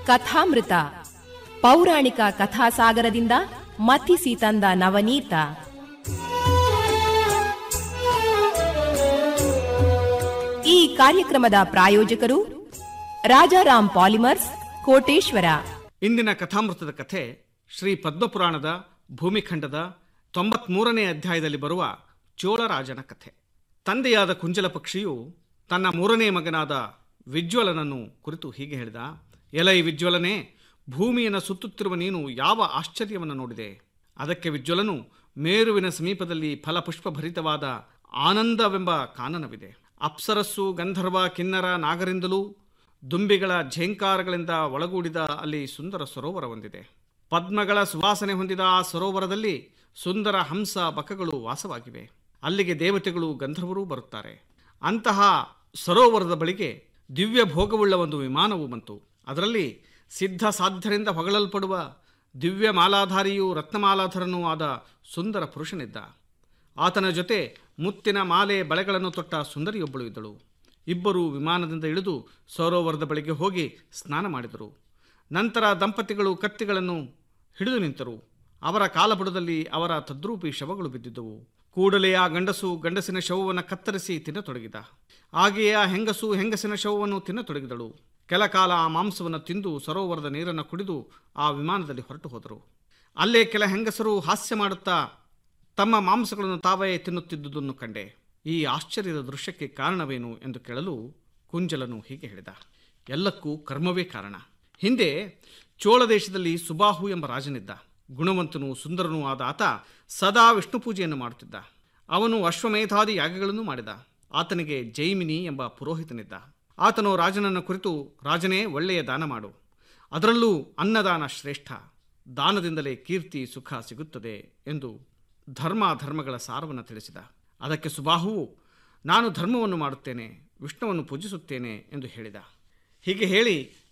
ಕಥಾಮೃತ ಪೌರಾಣಿಕ ಕಥಾಸಾಗರದಿಂದ ಮಥಿಸಿ ತಂದ ನವನೀತ ಈ ಕಾರ್ಯಕ್ರಮದ ಪ್ರಾಯೋಜಕರು ರಾಜಾರಾಮ್ ಪಾಲಿಮರ್ಸ್ ಕೋಟೇಶ್ವರ ಇಂದಿನ ಕಥಾಮೃತದ ಕಥೆ ಶ್ರೀ ಪದ್ಮಪುರಾಣದ ಭೂಮಿಖಂಡದ ತೊಂಬತ್ಮೂರನೇ ಅಧ್ಯಾಯದಲ್ಲಿ ಬರುವ ಚೋಳರಾಜನ ಕಥೆ ತಂದೆಯಾದ ಕುಂಜಲ ಪಕ್ಷಿಯು ತನ್ನ ಮೂರನೇ ಮಗನಾದ ವಿಜ್ವಲನನ್ನು ಕುರಿತು ಹೀಗೆ ಹೇಳಿದ ಎಲೈ ವಿಜ್ವಲನೇ ಭೂಮಿಯನ್ನು ಸುತ್ತುತ್ತಿರುವ ನೀನು ಯಾವ ಆಶ್ಚರ್ಯವನ್ನು ನೋಡಿದೆ ಅದಕ್ಕೆ ವಿಜ್ವಲನು ಮೇರುವಿನ ಸಮೀಪದಲ್ಲಿ ಫಲಪುಷ್ಪಭರಿತವಾದ ಆನಂದವೆಂಬ ಕಾನನವಿದೆ ಅಪ್ಸರಸ್ಸು ಗಂಧರ್ವ ಕಿನ್ನರ ನಾಗರಿಂದಲೂ ದುಂಬಿಗಳ ಝೇಂಕಾರಗಳಿಂದ ಒಳಗೂಡಿದ ಅಲ್ಲಿ ಸುಂದರ ಸರೋವರ ಹೊಂದಿದೆ ಪದ್ಮಗಳ ಸುವಾಸನೆ ಹೊಂದಿದ ಆ ಸರೋವರದಲ್ಲಿ ಸುಂದರ ಹಂಸ ಬಕಗಳು ವಾಸವಾಗಿವೆ ಅಲ್ಲಿಗೆ ದೇವತೆಗಳು ಗಂಧರ್ವರೂ ಬರುತ್ತಾರೆ ಅಂತಹ ಸರೋವರದ ಬಳಿಗೆ ದಿವ್ಯ ಭೋಗವುಳ್ಳ ಒಂದು ವಿಮಾನವು ಬಂತು ಅದರಲ್ಲಿ ಸಿದ್ಧ ಸಾಧ್ಯರಿಂದ ಹೊಗಳಲ್ಪಡುವ ದಿವ್ಯ ಮಾಲಾಧಾರಿಯೂ ರತ್ನಮಾಲಾಧರನೂ ಆದ ಸುಂದರ ಪುರುಷನಿದ್ದ ಆತನ ಜೊತೆ ಮುತ್ತಿನ ಮಾಲೆ ಬಳೆಗಳನ್ನು ತೊಟ್ಟ ಸುಂದರಿಯೊಬ್ಬಳು ಇದ್ದಳು ಇಬ್ಬರು ವಿಮಾನದಿಂದ ಇಳಿದು ಸರೋವರದ ಬಳಿಗೆ ಹೋಗಿ ಸ್ನಾನ ಮಾಡಿದರು ನಂತರ ದಂಪತಿಗಳು ಕತ್ತಿಗಳನ್ನು ಹಿಡಿದು ನಿಂತರು ಅವರ ಕಾಲಬುಡದಲ್ಲಿ ಅವರ ತದ್ರೂಪಿ ಶವಗಳು ಬಿದ್ದಿದ್ದವು ಕೂಡಲೇ ಆ ಗಂಡಸು ಗಂಡಸಿನ ಶವವನ್ನು ಕತ್ತರಿಸಿ ತಿನ್ನತೊಡಗಿದ ಹಾಗೆಯೇ ಆ ಹೆಂಗಸು ಹೆಂಗಸಿನ ಶವವನ್ನು ತಿನ್ನತೊಡಗಿದಳು ಕೆಲ ಕಾಲ ಆ ಮಾಂಸವನ್ನು ತಿಂದು ಸರೋವರದ ನೀರನ್ನು ಕುಡಿದು ಆ ವಿಮಾನದಲ್ಲಿ ಹೊರಟು ಹೋದರು ಅಲ್ಲೇ ಕೆಲ ಹೆಂಗಸರು ಹಾಸ್ಯ ಮಾಡುತ್ತಾ ತಮ್ಮ ಮಾಂಸಗಳನ್ನು ತಾವೇ ತಿನ್ನುತ್ತಿದ್ದುದನ್ನು ಕಂಡೆ ಈ ಆಶ್ಚರ್ಯದ ದೃಶ್ಯಕ್ಕೆ ಕಾರಣವೇನು ಎಂದು ಕೇಳಲು ಕುಂಜಲನು ಹೀಗೆ ಹೇಳಿದ ಎಲ್ಲಕ್ಕೂ ಕರ್ಮವೇ ಕಾರಣ ಹಿಂದೆ ಚೋಳ ದೇಶದಲ್ಲಿ ಸುಬಾಹು ಎಂಬ ರಾಜನಿದ್ದ ಗುಣವಂತನೂ ಸುಂದರನೂ ಆದ ಆತ ಸದಾ ವಿಷ್ಣು ಪೂಜೆಯನ್ನು ಮಾಡುತ್ತಿದ್ದ ಅವನು ಅಶ್ವಮೇಧಾದಿ ಯಾಗಗಳನ್ನು ಮಾಡಿದ ಆತನಿಗೆ ಜೈಮಿನಿ ಎಂಬ ಪುರೋಹಿತನಿದ್ದ ಆತನು ರಾಜನನ್ನು ಕುರಿತು ರಾಜನೇ ಒಳ್ಳೆಯ ದಾನ ಮಾಡು ಅದರಲ್ಲೂ ಅನ್ನದಾನ ಶ್ರೇಷ್ಠ ದಾನದಿಂದಲೇ ಕೀರ್ತಿ ಸುಖ ಸಿಗುತ್ತದೆ ಎಂದು ಧರ್ಮ ಧರ್ಮಗಳ ಸಾರವನ್ನು ತಿಳಿಸಿದ ಅದಕ್ಕೆ ಸುಬಾಹುವು ನಾನು ಧರ್ಮವನ್ನು ಮಾಡುತ್ತೇನೆ ವಿಷ್ಣುವನ್ನು ಪೂಜಿಸುತ್ತೇನೆ ಎಂದು ಹೇಳಿದ ಹೀಗೆ ಹೇಳಿ